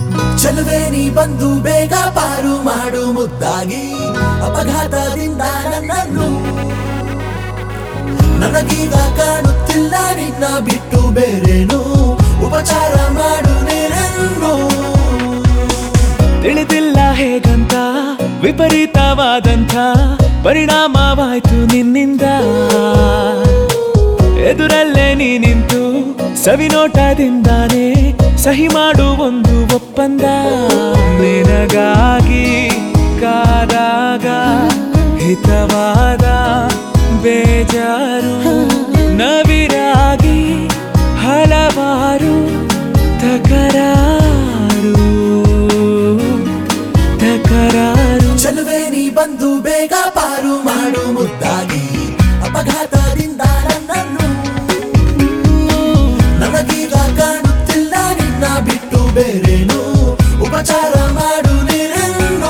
ಚಲುವೆ ನೀ ಬಂದು ಬೇಗ ಪಾರು ಮಾಡು ಮುದ್ದಾಗಿ ಅಪಘಾತದಿಂದ ನನ್ನನ್ನು ನನಗೀಗ ಕಾಣುತ್ತಿಲ್ಲ ನಿನ್ನ ಬಿಟ್ಟು ಬೇರೇನು ಉಪಚಾರ ಮಾಡು ನೀರನ್ನು ತಿಳಿದಿಲ್ಲ ಹೇಗಂತ ವಿಪರೀತವಾದಂಥ ಪರಿಣಾಮವಾಯ್ತು ನಿನ್ನಿಂದ ಎದುರಲ್ಲೇ ನೀ ನಿಂತು ಸವಿನೋಟದಿಂದಾನೇ ಸಹಿ ಮಾಡು ಒಂದು ಒಪ್ಪಂದ ನಿನಗಾಗಿ ಕಾದಾಗ ಹಿತವಾದ ಬೇಜಾರು ನವಿರಾಗಿ ಹಲವಾರು ತಕರಾರು ತಕರಾರು ಚಲುವೆ ನೀ ಬಂದು ಬೇಗ ಪಾರು ಮಾಡು ಮುದ್ದಾಗಿ ಅಪಘಾತದಿಂದ ನನ್ನನ್ನು ನನಗೀಗ ಕಾಣುತ್ತಿಲ್ಲ ನಿನ್ನ ಬಿಟ್ಟು ಬೇರೇನು ಉಪಚಾರ ಮಾಡು ನೀರನ್ನು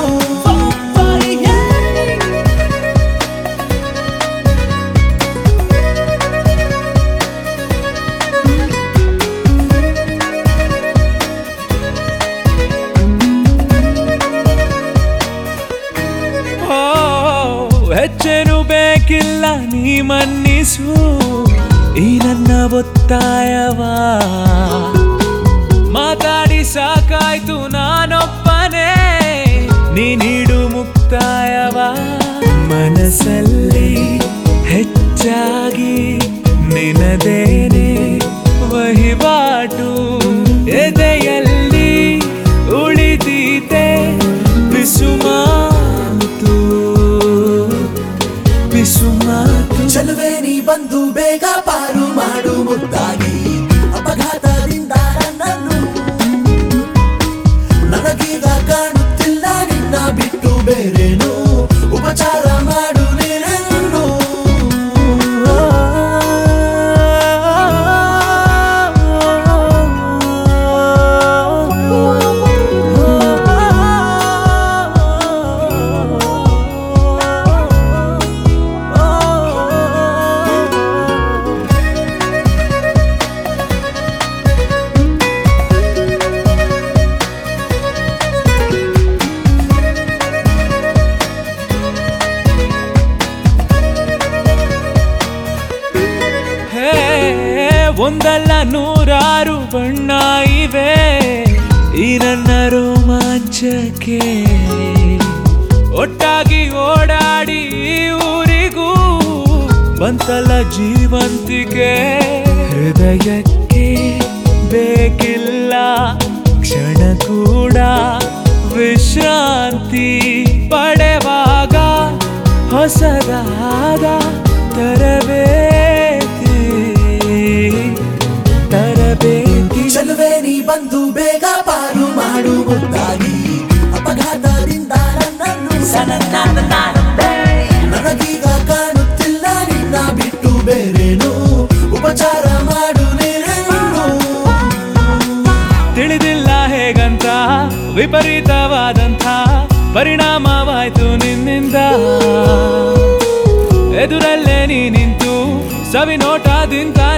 ಓ ಹೆಚ್ಚೇನು ಬೇಕಿಲ್ಲ ನೀ ಮನ್ನಿಸು ಈ ನನ್ನ ಒತ್ತಾಯವ ಮಾತಾಡಿ ಸಾಕಾಯ್ತು ನಾನೊಬ್ಬನೇ ನೀ ನೀಡು ಮುಕ್ತಾಯವ ಮನಸ್ಸಲ್ಲಿ ಹೆಚ್ಚಾಗಿ ನಿನದೇನೆ ವಹಿವಾಟು ಎದೆಯಲ್ಲಿ ಉಳಿದೀತೆ ಬಿಸುಮಾತು ಬಿಸುಮಾತು ಚಲುವೆ ನೀ ಬಂದು ಬೇಗ ಪಾರು ಮಾಡು ಮುದ್ದಾಗಿ ಅಪಘಾತದಿಂದ ನನ್ನನ್ನು ನನಗೀಗ ಕಾಣುತ್ತಿಲ್ಲ ನಿನ್ನ ಬಿಟ್ಟು ಬೇರೇನು ಉಪಚಾರ ಮಾಡು ನೀರನ್ನು ಹೇ ಒಂದಲ್ಲ ನೂರಾರು ಬಣ್ಣ ಇವೆ ಈ ನನ್ನ ರೋಮಾಂಚಕ್ಕೆ ಒಟ್ಟಾಗಿ ಓಡಾಡಿ ಈ ಊರಿಗೂ ಬಂತಲ್ಲ ಜೀವಂತಿಕೆ ಹೃದಯಕ್ಕೆ ಬೇಕಿಲ್ಲ ಕ್ಷಣ ಕೂಡ ವಿಶ್ರಾಂತಿ ಪಡೆವಾಗ ಹೊಸದಾದ ತರಬೇತಿ ತರಬೇತಿ ಚಲುವೆ ನೀ ಬಂದು ಬೇಗ ಪಾರು ಮಾಡು ಮುದ್ದಾಗಿ ಅಪಘಾತದಿಂದ ನನ್ನನ್ನು ನನಗೀಗ ಕಾಣುತ್ತಿಲ್ಲ ನಿನ್ನ ಬಿಟ್ಟು ಬೇರೇನು ಉಪಚಾರ ಮಾಡು ನೀರನ್ನು ತಿಳಿದಿಲ್ಲ ಹೇಗಂತ ವಿಪರೀತವಾದಂಥ ಪರಿಣಾಮವಾಯ್ತು ನಿನ್ನಿಂದ ಎದುರಲ್ಲೇ ನೀ ನಿಂತು ಸವಿನೋಟದಿಂದ